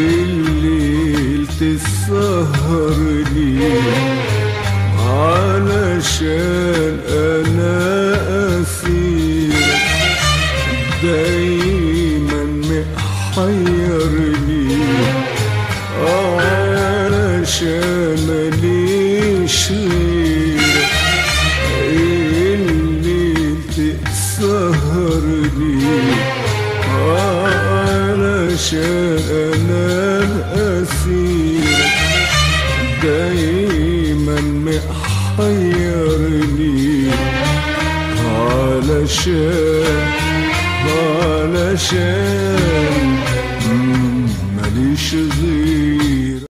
الليل تسهرني علشان انا اسيرك دايما محيرني علشان ماليش غيرك الليل تسهرني علشان انا اسيرك دايما محيرني علشان علشان مم، ماليش غير